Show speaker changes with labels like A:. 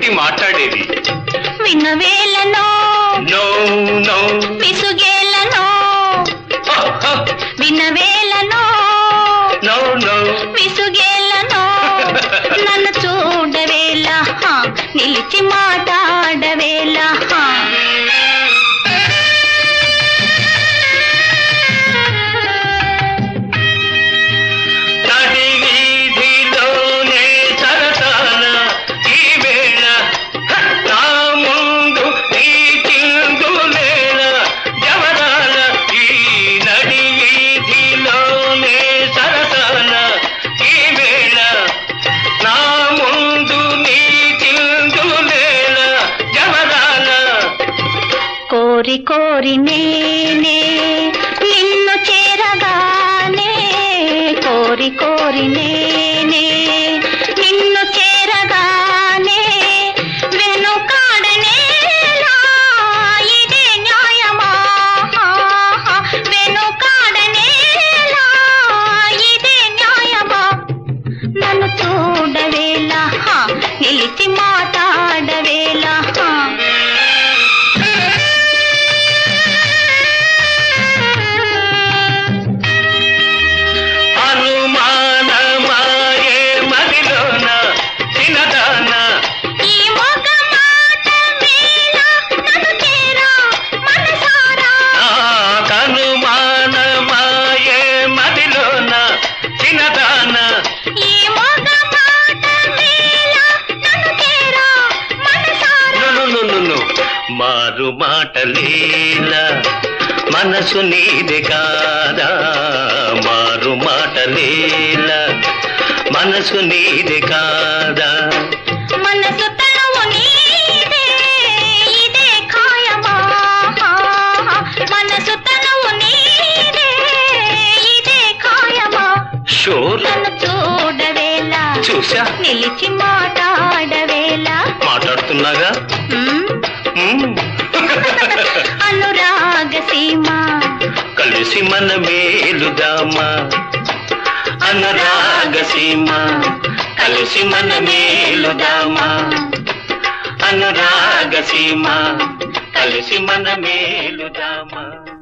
A: ఏమిటి మాట్లాడేది
B: వినవేలనో
A: నో నో
B: విసుగేలనో వినవేలనో
A: నో నో
B: విసుగేలనో నన్ను చూడవేలా హా, నిలిచి మాట్లాడవేలా హా.
A: నడి వీధిలోనే సరసాన ఈ వేళ హ, నా ముందు నీ చిందులేల జవరాల ఈ నడి వీధిలోనే సరసాన ఈ వేళ నా ముందు నీ చిందులేల జవరాల
B: కోరి కోరి నేనే నిన్ను చేరగానే కోరి కోరి నేనే నిన్ను చేరగానే వెనుకాడనేలా ఇదే న్యాయమా వెనుకాడనేలా ఇదే న్యాయమా నన్ను చూడవేలా హా, నిలిచి మాట్లాడవేలా హా.
A: అనుమానమాయే మదిలోన చిన్నదాన
B: ఈ మొగ మాట వేళ నన్ను చేరా మనసారా
A: నాకనుమానమాయే మదిలోన చిన్నదాన
B: ఈ మొగ మాట వేళ నన్ను చేరా మనసారా
A: నును మారు మాటలీల మనసు నీది కాదా మారు మాటలీల మనసు నీది కాదా
B: మనసు తనువు నీదే ఇదే ఖాయమా మనసు తనువు నీదే ఇదే ఖాయమా
A: షూర్
B: నన్ను చూడవేలా
A: చూసా
B: నిలిచి మాట్లాడవేలా
A: మాట్లాడుతున్నాగా
B: ఉమ్,
A: మ్మ్.
B: అనురాగ సీమ
A: కలిసి మన మేలుదామా అనురాగ సీమ కలిసి మన మేలుదామా అనురాగ సీమ కలిసి మన మేలుదామా